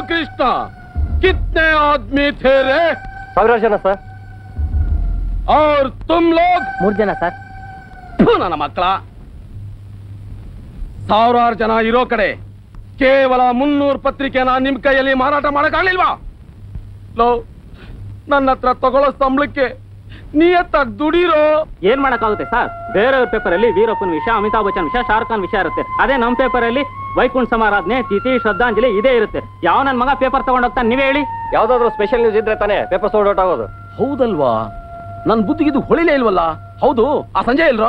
कृष्णा कितने आदमी थे रे ಸಾವಿರಾರು ಜನ ಸರ್ और तुम लोग ಮೂರು ಜನ ಸರ್ ಥು, ನನ್ನ ಮಕ್ಕಳ ಸಾವಿರಾರು ಜನ ಇರೋ ಕಡೆ ಕೇವಲ ಮುನ್ನೂರು ಪತ್ರಿಕೆನ ನಿಮ್ ಕೈಯಲ್ಲಿ ಮಾರಾಟ ಮಾಡಕ್ಕಾಗ್ಲಿಲ್ವಾ ಲೋ ನನ್ನ ಹತ್ರ ತಗೊಳ್ಳೋ ಸಂಬಳಕ್ಕೆ ನಿಯತ್ತಾಗಿ ದುಡಿರೋ ಏನ್ ಮಾಡಕ್ಕಾಗುತ್ತೆ ಸರ್ ಬೇರೆಯವ್ರ ಪೇಪರ್ ಅಲ್ಲಿ ವೀರಪ್ಪನ್ ವಿಷಯ ಅಮಿತಾಬ್ ಬಚ್ಚನ್ ವಿಷಯ ಶಾರುಖ್ ಖಾನ್ ವಿಷಯ ಇರುತ್ತೆ ಅದೇ ನಮ್ ಪೇಪರ್ ಅಲ್ಲಿ ವೈಕುಂಠ ಸಮಾರಾಧನೆ ತಿಥಿ ಶ್ರದ್ಧಾಂಜಲಿ ಇದೇ ಇರುತ್ತೆ ಯಾವ ನನ್ ಮಗ ಪೇಪರ್ ತಗೊಂಡೋಗ್ತಾನೆ ನೀವೇ ಹೇಳಿ ಯಾವ್ದಾದ್ರು ಸ್ಪೆಷಲ್ ನ್ಯೂಸ್ ಇದ್ರೆ ತಾನೇ ಪೇಪರ್ ಸೋಲ್ಡ್ ಆಗೋದು ಹೌದಲ್ವಾ ನನ್ ಬುದ್ಧಿಗಿದು ಹೊಳಿಲೇ ಇಲ್ವಲ್ಲ ಹೌದು ಆ ಸಂಜೆ ಇಲ್ರೋ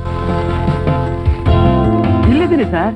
ಇಲ್ಲಿದ್ದೀನಿ ಸರ್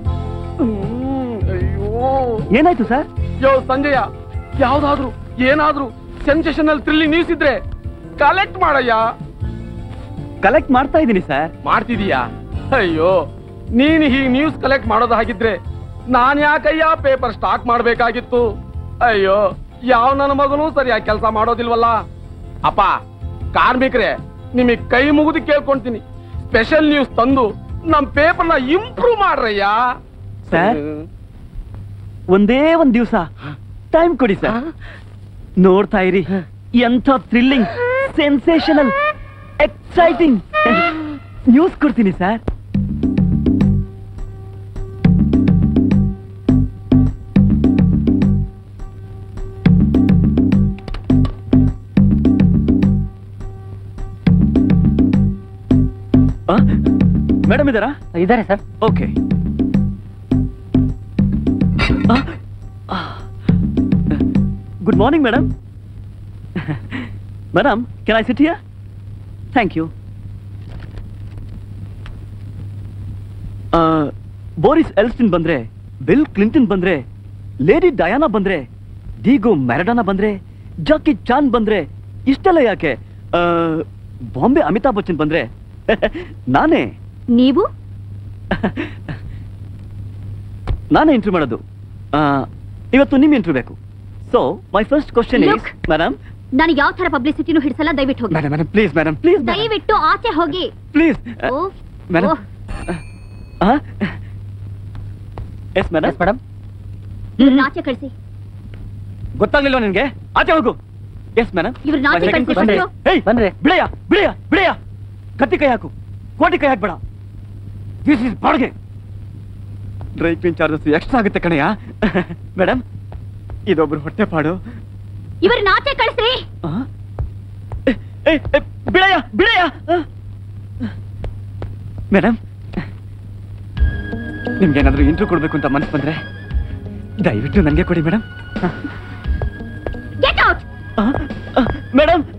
ಅಯ್ಯೋ ಏನಾಯ್ತು ಸರ್ ಯೋ ಸಂಜಯ ಯಾವ್ದಾದ್ರು ಏನಾದ್ರೂ ಸೆನ್ಸೇಷನಲ್ ಥ್ರಿಲ್ಲಿಂಗ್ ನ್ಯೂಸ್ ಇದ್ರೆ ಕಲೆಕ್ಟ್ ಮಾಡಯ್ಯ ಕಲೆಕ್ಟ್ ಮಾಡ್ತಾ ಇದ್ದೀನಿ ಸರ್ ಮಾಡ್ತಿದೀಯಾ ಅಯ್ಯೋ ನೀನ್ ಹೀಗ್ ನ್ಯೂಸ್ ಕಲೆಕ್ಟ್ ಮಾಡೋದು ಹಾಗಿದ್ರೆ ನಾನ್ ಯಾಕಯ್ಯ ಪೇಪರ್ ಸ್ಟಾಕ್ ಮಾಡ್ಬೇಕಾಗಿತ್ತು ಅಯ್ಯೋ ಯಾವ ನನ್ನ ಮಗನೂ ಸರಿಯಾಗಿ ಕೆಲಸ ಮಾಡೋದಿಲ್ವಲ್ಲ ಅಪ್ಪ ಕಾರ್ಮಿಕರೇ ನಿಮಗ್ ಕೈ ಮುಗಿದು ಕೇಳ್ಕೊಂತೀನಿ ಸ್ಪೆಷಲ್ ನ್ಯೂಸ್ ತಂದು ನಮ್ ಪೇಪರ್ನ ಇಂಪ್ರೂವ್ ಮಾಡ್ರಯ್ಯ ಸರ್ ಒಂದೇ ಒಂದ್ ದಿವಸ ಟೈಮ್ ಕೊಡಿ ಸರ್ ನೋಡ್ತಾ ಇರಿ ಎಂಥ ಥ್ರಿಲ್ಲಿಂಗ್ ಸೆನ್ಸೇಷನಲ್ ಎಕ್ಸೈಟಿಂಗ್ ನ್ಯೂಸ್ ಕೊಡ್ತೀನಿ ಸರ್ ಮೇಡಮ್ ಇದ್ದಾರಾ ಇದಾರೆ sir okay good morning madam madam can I sit here thank you Boris Yeltsin ಬಂದ್ರೆ ಬಿಲ್ ಕ್ಲಿಂಟನ್ ಬಂದ್ರೆ ಲೇಡಿ ಡಯಾನಾ ಬಂದ್ರೆ ಡಿಗೋ ಮ್ಯಾರಡಾನಾ ಬಂದ್ರೆ ಜಾಕಿ ಚಾನ್ ಬಂದ್ರೆ ಇಷ್ಟೆಲ್ಲ ಯಾಕೆ ಆ, ಬಾಂಬೆ ಅಮಿತಾಬ್ ಬಚ್ಚನ್ ಬಂದ್ರೆ ನಾನೇ ನೀವು ನಾನೇ ಇಂಟರ್ವ್ಯೂ ಮಾಡೋದು ಆ, ಇವತ್ತು ನಿಮ್ ಇಂಟರ್ವ್ಯೂ ಬೇಕು so my first question is Look. Madam ನನಗೆ ಯಾವ ತರ ಪಬ್ಲಿಸಿಟಿನೂ ಹಿಡಿಸಲ್ಲ ದಯವಿಟ್ಟು ಹೋಗಿ madam madam please madam please ದಯವಿಟ್ಟು ಆಚೆ ಹೋಗಿ please oh, madam oh, yes madam madam ಇವ್ರನ್ನ ಆಚೆ ಕಳಿಸಿ ಗೊತ್ತಾಗ್ಲಿಲ್ವಾ ನಿನ್ಗೆ ಆಚೆ ಹೋಗು ಎಸ್ ಮೇಡಮ್ ಇವ್ರನ್ನ ಆಚೆ ಕಳಿಸಿ ಫಸ್ಟು. ಹೇಯ್ ಬನ್ರಿ. ಬಿಳೆಯ ಬಿಳೆಯ ಬಿಳೆಯ ಕತ್ತಿ ಕೈ ಹಾಕು ಕೋಟಿ ಕೈ ಹಾಕ್ಬೇಡ ದಿಸ್ ಇಸ್ ಬಾಡ್ಗೆ ಡ್ರೈ ಕ್ಲೀನ್ ಚಾರ್ಜಸ್ ಎಕ್ಸ್ಟ್ರಾ ಆಗುತ್ತೆ ಕಣಯ್ಯ ಮೇಡಮ್ ಇದೊಬ್ರು ಹೊಟ್ಟೆ ಪಾಡು ಇವ್ರನ್ನ ಆಚೆ ಕಳಿಸ್ರಿ ಆ? ಏ, ಏ, ಏ, ಬಿಳೆಯ ಬಿಳೆಯ ಮೇಡಮ್ ನಿಮ್ಗೇನಾದ್ರೂ ಇಂಟ್ರೂ ಕೊಡ್ಬೇಕು ಅಂತ ಮನಸ್ಸು ಬಂದ್ರೆ ದಯವಿಟ್ಟು ನನಗೆ ಕೊಡಿ ಮೇಡಮ್ ಗೆಟ್ ಔಟ್ ಮೇಡಮ್